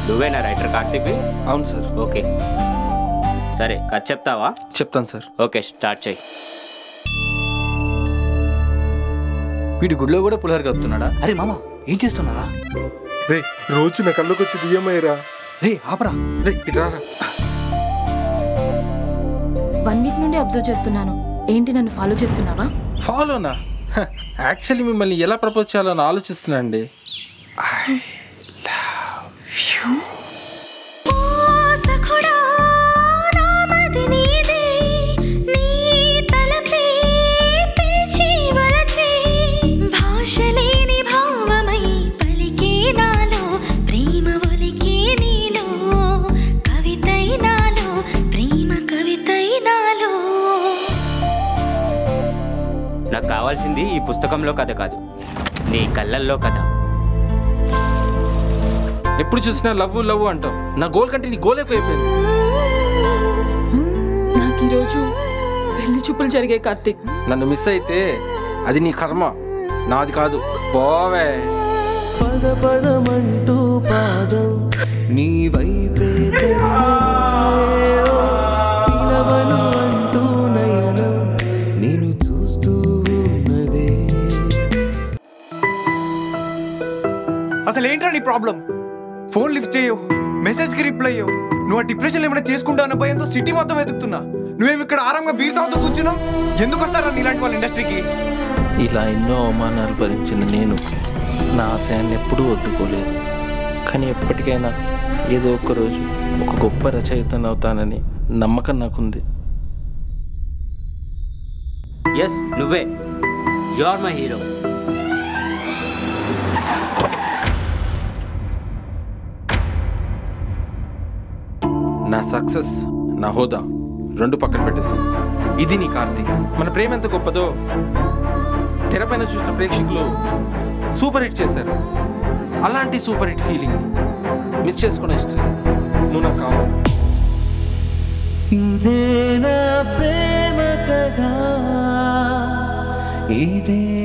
నువ్వేనా రైటర్ కార్తిక్ అవును sir okay సరే కథ చెప్తావా చెప్తాను సార్ ఓకే స్టార్ట్ చేయి వీడి గుడిలో కూడా పులిహోర కలుపుతున్నాడా అరే మామ ఏం చేస్తున్నారా రే రోజు నా కళ్ళకి వచ్చి దియ్యమయ్యరా రే ఆపరా రే ఇట్రారా వన్ వీక్ నుండి అబ్జర్వ్ చేస్తున్నాను ఏంటి నన్ను ఫాలో చేస్తున్నావా ఫాలోనా యాక్చువల్లీ మిమ్మల్ని ఎలా ప్రపోజ్ చేయాలని ఆలోచిస్తున్నా అండి సఖుడా నామది నీదే నీ తలపే పిలిచి వలచే భాషలేని భావమై పలికే నాలో ప్రేమ ఒలికే నీలో కవితై నాలో ప్రేమ కవితై నాలో నాకు కావాల్సింది ఈ పుస్తకంలో కథ కాదు నీ కళ్ళల్లో కథ ఎప్పుడు చూసినా లవ్ లవ్ అంటావు నా గోల్ కంటే నీ గోల్ ఎక్కువైపోయింది నాకు ఈరోజు పెళ్లి చూపులు జరిగే కార్తీక్ నన్ను మిస్ అయితే అది నీ కర్మ నాది కాదు పోవే పద పదమంటూ పాదం నీ వైపే తరిమెనే. ఓ, పిలవను అంటూ నయనం నేను చూస్తూ ఉన్నదే అసలు ఏంట్రా నీ ప్రాబ్లం ఫోన్ లిఫ్ట్ చేయవు మెసేజ్కి రిప్లై అయ్యవు నువ్వు ఆ డిప్రెషన్ ఏమైనా చేసుకుంటావు అన్న భయంతో సిటీ మొత్తం వెతుకుతున్నా నువ్వేమి ఇక్కడ ఆరాంగా బీర్ తాగుతూ కూర్చున్నావు ఎందుకు వస్తారా నీలాంటి వాళ్ళ ఇండస్ట్రీకి ఇలా ఎన్నో అవమానాలు భరించిన నేను నా ఆశయాన్ని ఎప్పుడూ వద్దుకోలేదు కానీ ఎప్పటికైనా ఏదో ఒక రోజు ఒక గొప్ప రచయితను అవుతానని నమ్మకం నాకుంది ఎస్ నువ్వే యు ఆర్ మై హీరో నా సక్సెస్ నా హోదా రెండు పక్కన పెట్టేశాం ఇది నీ కార్తీక్ మన ప్రేమ ఎంత గొప్పదో తెరపైన చూసిన ప్రేక్షకులు సూపర్ హిట్ చేశారు అలాంటి సూపర్ హిట్ ఫీలింగ్ మిస్ చేసుకునే ఇష్టం లేదు. నువ్వు నాకు కావాలి ఇదే నా ప్రేమ కథ ఇదే